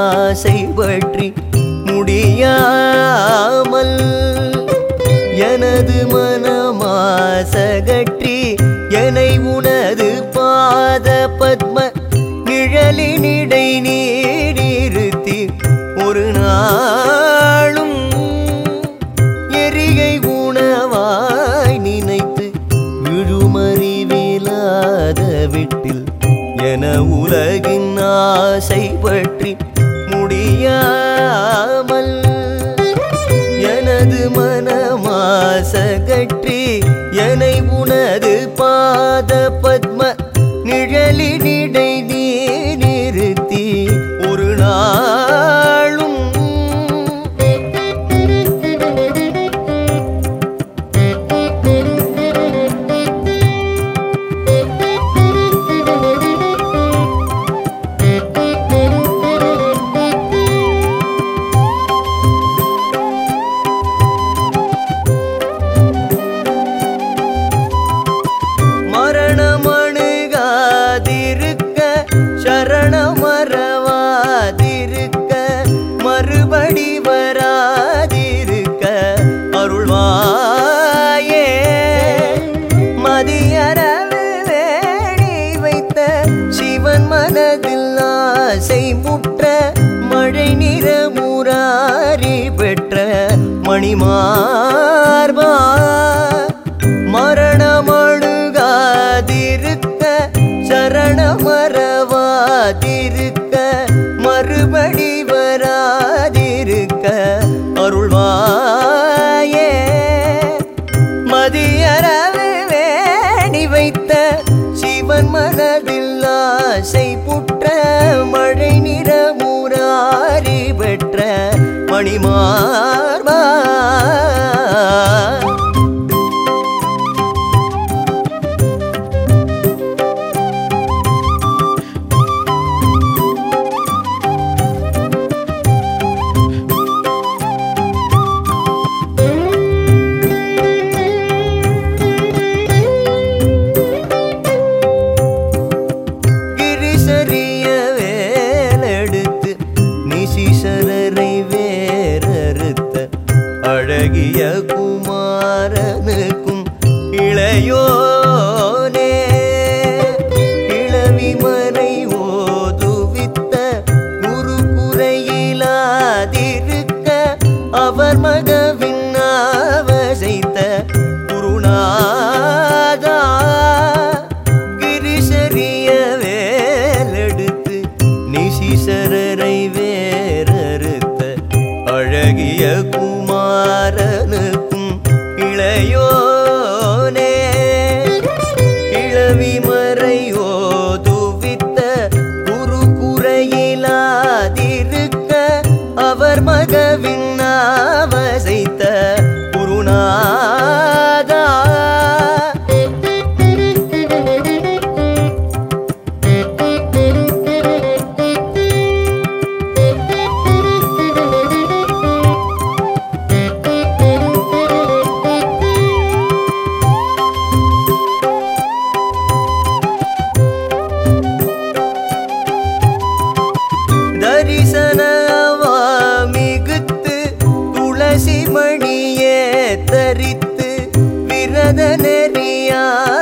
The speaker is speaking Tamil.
ஆசை பற்றி முடியாமல் எனது மனமாசகற்றி என்னை உனது பாத பத்ம நிழலினிடை நீடிருத்தி ஒரு நாளும் எரிகை உணவாய் நினைத்து விழுமறிவிலாத விட்டில் என உலகின் ஆசை பற்றி முடியாமல் எனது மனமாசகற்றி என்னை உனது பாத பத்ம நிழலினிடை நீ நிறுத்தி ஒரு நாளும் மரணமணுகாதிருக்க சரணமரவாதிருக்க மறுபடி வராதிருக்க அருள்வாயே மதியரவு வேணி வைத்த சிவன் மனதில் ஆசை முற்ற மழை நிற முராரி பெற்ற மணிமார்பா மரணமழுகாதிருக்க சரணமரவாதிருக்க மறுபடி வராதிருக்க அருள்வாயே மதியரவு வேணி வைத்த சிவன் மனதில் ஆசை புற்ற மழை நிற முராரி பெற்ற மணிமார்பா கிரிசரிய வேலெடுத்து நிசிசரரை வேறறுத்த அழகிய குமாரனுக்கும் இளையோனே இளவி மறை ஓதுவித்த குரு குறையிலாதிருக்க அவர் மகவின் அவசைத்த குருநாதா கிரிசரிய வேலெடுத்து நிசிசரரை வேறறுத்த அழகிய குமாரனுக்கும் இளையோனே இளவி மறை ஓதுவித்த குரு குறையிலாதிருக்க அவர் மகவின் அவசைத்த குருநாதா தரிசனவாமிகுத்து துளசி மணியே தரித்து விரத நெறியா